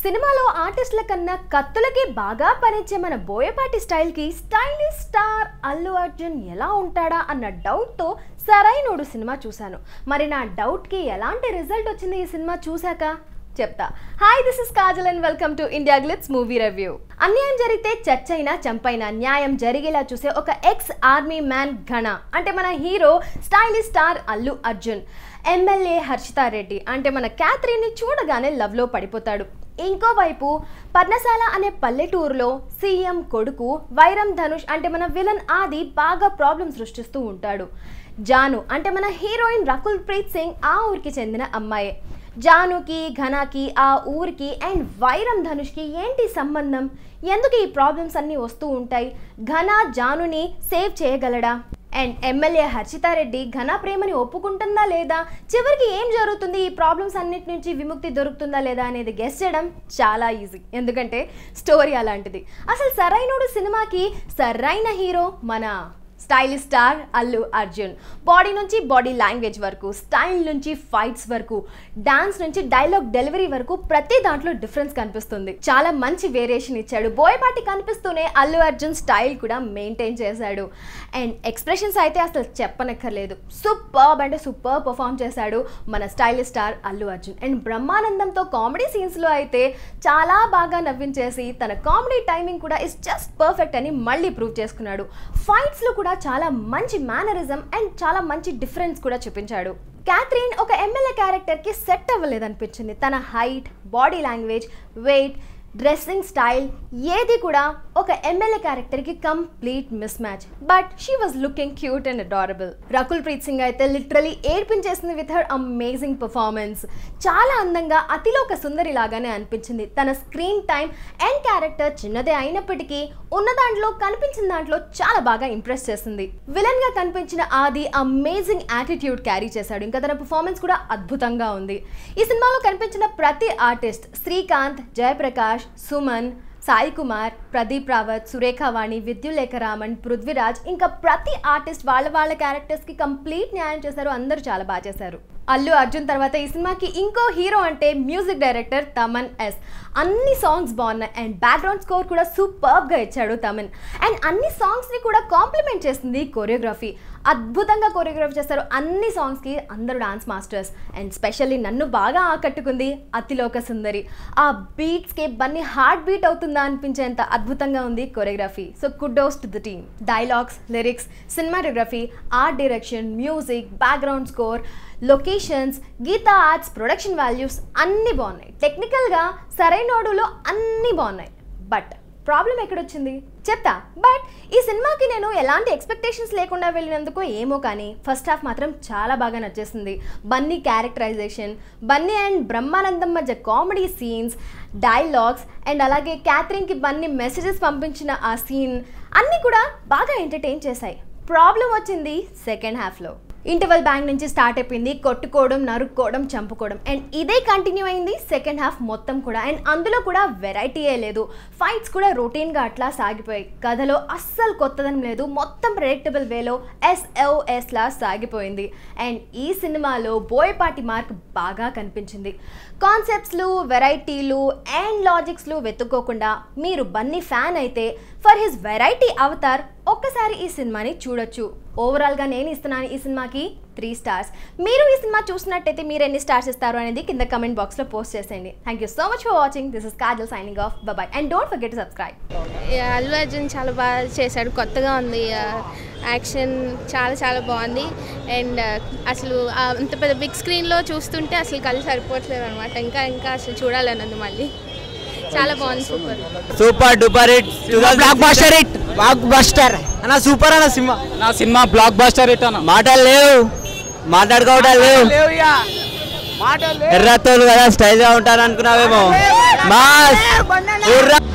సినిమాలో ఆర్టిస్టుల కన్నా కత్తులకి బాగా పనిచ్చే మన బోయపాటి స్టైల్కి స్టైలిష్ స్టార్ అల్లు అర్జున్ ఎలా ఉంటాడా అన్న డౌట్తో సరైనోడు సినిమా చూశాను మరి నా డౌట్కి ఎలాంటి రిజల్ట్ వచ్చింది ఈ సినిమా చూశాక చెప్తా hi this is Kajal and welcome to India glitz movie review అన్యాయం జరిగితే చచ్చైనా చంపైనా న్యాయం జరిగేలా చూసే ఒక ఎక్స్ ఆర్మీ మ్యాన్ ఘన అంటే మన hero stylish star Allu Arjun MLA Harshitha Reddy అంటే మన క్యాథరిన్ని చూడగానే లవ్లో పడిపోతాడు ఇంకోవైపు పర్ణశాల అనే పల్లెటూరులో సీఎం కొడుకు వైరం ధనుష్ అంటే మన విలన్ ఆది బాగా ప్రాబ్లం సృష్టిస్తూ ఉంటాడు జాను అంటే మన హీరోయిన్ రకుల్ ప్రీత్ సింగ్ ఆ ఊరికి చెందిన అమ్మాయే జానుకి ఘనాకి ఆ ఊరికి అండ్ వైరం ధనుష్కి ఏంటి సంబంధం ఎందుకు ఈ ప్రాబ్లమ్స్ అన్నీ వస్తూ ఉంటాయి ఘన జానుని సేవ్ చేయగలడా అండ్ ఎమ్మెల్యే హర్షితారెడ్డి ఘన ప్రేమని ఒప్పుకుంటుందా లేదా చివరికి ఏం జరుగుతుంది ఈ ప్రాబ్లమ్స్ అన్నిటి నుంచి విముక్తి దొరుకుతుందా లేదా అనేది గెస్ చేయడం చాలా ఈజీ ఎందుకంటే స్టోరీ అలాంటిది అసలు సరైనోడు సినిమాకి సరైన హీరో మన stylish star Allu Arjun body నుంచి బాడీ లాంగ్వేజ్ వరకు స్టైల్ నుంచి ఫైట్స్ వరకు డాన్స్ నుంచి డైలాగ్ డెలివరీ వరకు ప్రతి దాంట్లో డిఫరెన్స్ కనిపిస్తుంది చాలా మంచి వేరియేషన్ ఇచ్చాడు బోయపాటి కనిపిస్తూనే అల్లు అర్జున్ స్టైల్ కూడా మెయింటైన్ చేశాడు అండ్ ఎక్స్ప్రెషన్స్ అయితే అసలు చెప్పనక్కర్లేదు సూపర్బ్ అంటే సూపర్ పర్ఫామ్ చేశాడు మన stylish star Allu Arjun and బ్రహ్మానందంతో కామెడీ సీన్స్లో అయితే చాలా బాగా నవ్వించేసి తన కామెడీ టైమింగ్ కూడా ఇస్ జస్ట్ పర్ఫెక్ట్ అని మళ్ళీ ప్రూవ్ చేసుకున్నాడు ఫైట్స్లో కూడా చాలా మంచి మేనరిజం అండ్ చాలా మంచి డిఫరెన్స్ కూడా చూపించాడు క్యాథరిన్ ఒక ఎమ్మెల్యే క్యారెక్టర్కి సెట్ అవ్వలేదనిపించింది తన height body language weight dressing style ఏది కూడా ఒక ఎమ్మెల్యే క్యారెక్టర్కి complete mismatch but she was looking cute and adorable Rakul Preet Singh అయితే లిటరలీ ఏడ్పించేసింది విత్ హర్ అమేజింగ్ పర్ఫార్మెన్స్ చాలా అందంగా అతిలోక సుందరి లాగానే అనిపించింది తన స్క్రీన్ టైం అండ్ క్యారెక్టర్ చిన్నదే అయినప్పటికీ ఉన్న దాంట్లో కనిపించిన దాంట్లో చాలా బాగా ఇంప్రెస్ చేసింది విలన్ గా కనిపించిన ఆది అమేజింగ్ యాటిట్యూడ్ క్యారీ చేశాడు ఇంకా తన పర్ఫార్మెన్స్ కూడా అద్భుతంగా ఉంది ఈ సినిమాలో కనిపించిన ప్రతి ఆర్టిస్ట్ శ్రీకాంత్ జయప్రకాష్ సుమన్ సాయి కుమార్ ప్రదీప్ రావత్ సురేఖ వాణి విద్యులేఖ రామన్ పృథ్వీరాజ్ ఇంకా ప్రతి ఆర్టిస్ట్ వాళ్ళ వాళ్ళ క్యారెక్టర్స్కి కంప్లీట్ న్యాయం చేశారు అందరూ చాలా బాగా చేశారు అల్లు అర్జున్ తర్వాత ఈ సినిమాకి ఇంకో హీరో అంటే మ్యూజిక్ డైరెక్టర్ తమన్ ఎస్ అన్ని సాంగ్స్ బాగున్నాయి అండ్ బ్యాక్గ్రౌండ్ స్కోర్ కూడా సూపర్గా ఇచ్చాడు తమన్ అండ్ అన్ని సాంగ్స్ని కూడా కాంప్లిమెంట్ చేస్తుంది కొరియోగ్రఫీ అద్భుతంగా కొరియోగ్రఫీ చేస్తారు అన్ని సాంగ్స్కి అందరూ డాన్స్ మాస్టర్స్ అండ్ స్పెషల్లీ నన్ను బాగా ఆకట్టుకుంది అతిలోక సుందరి ఆ బీట్స్కి బన్నీ హార్ట్ బీట్ అవుతుందా అనిపించేంత అద్భుతంగా ఉంది choreography so kudos to the team dialogues lyrics cinematography art direction music background score locations Geetha Arts production values అన్నీ బాగున్నాయి టెక్నికల్గా సరైనోడులో అన్నీ బాగున్నాయి బట్ ప్రాబ్లం ఎక్కడొచ్చింది చెప్తా బట్ ఈ సినిమాకి నేను ఎలాంటి ఎక్స్పెక్టేషన్స్ లేకుండా వెళ్ళినందుకు ఏమో కానీ ఫస్ట్ హాఫ్ మాత్రం చాలా బాగా నచ్చేసింది బన్నీ క్యారెక్టరైజేషన్ బన్నీ అండ్ బ్రహ్మానందం మధ్య కామెడీ సీన్స్ డైలాగ్స్ అండ్ అలాగే క్యాథరిన్కి బన్నీ మెసేజెస్ పంపించిన ఆ సీన్ అన్నీ కూడా బాగా ఎంటర్టైన్ చేశాయి ప్రాబ్లం వచ్చింది సెకండ్ హాఫ్లో ఇంటర్వల్ బ్యాంక్ నుంచి స్టార్ట్ అయిపోయింది కొట్టుకోవడం నరుక్కోవడం చంపుకోవడం అండ్ ఇదే కంటిన్యూ అయింది సెకండ్ హాఫ్ మొత్తం కూడా అండ్ అందులో కూడా వెరైటీయే లేదు ఫైట్స్ కూడా రొటీన్గా అట్లా సాగిపోయాయి కథలో అస్సలు కొత్తదనం లేదు మొత్తం ప్రెడిక్టబుల్ వేలో ఎస్ఎల్ఎస్ లా సాగిపోయింది అండ్ ఈ సినిమాలో బోయపాటి మార్క్ బాగా కనిపించింది కాన్సెప్ట్స్లు వెరైటీలు అండ్ లాజిక్స్లు వెతుక్కోకుండా మీరు బన్నీ ఫ్యాన్ అయితే ఫర్ హిస్ వెరైటీ అవతార్ ఒక్కసారి ఈ సినిమాని చూడొచ్చు ఓవరాల్గా నేను ఇస్తున్నాను ఈ సినిమాకి త్రీ స్టార్స్ మీరు ఈ సినిమా చూసినట్టయితే మీరు ఎన్ని స్టార్స్ ఇస్తారు అనేది కింద కమెంట్ బాక్స్లో పోస్ట్ చేసేయండి thank you so much for watching this is Kajal signing off bye and don't forget to subscribe ya, Allu Arjun చాలా బాగా చేశాడు కొత్తగా ఉంది ఆ, యాక్షన్ చాలా చాలా బాగుంది అండ్ ఆ, అసలు ఆ అంత పెద్ద బిగ్ స్క్రీన్లో చూస్తుంటే అసలు కళ్ళు సరిపోవట్లేదు అనమాట ఇంకా ఇంకా అసలు చూడాలని ఉంది మళ్ళీ చాలా బాగుంది super super duper hit blockbuster hit blockbuster అన్న సూపర్ అన్న సినిమా నా సినిమా బ్లాక్ బస్టర్ హిట్ అన్న మాటలు లేవు మాట్లాడుకోవటాలు లేవు ఎర్రతోలు కదా స్టైల్ గా ఉంటారు అనుకున్నావేమో మాస్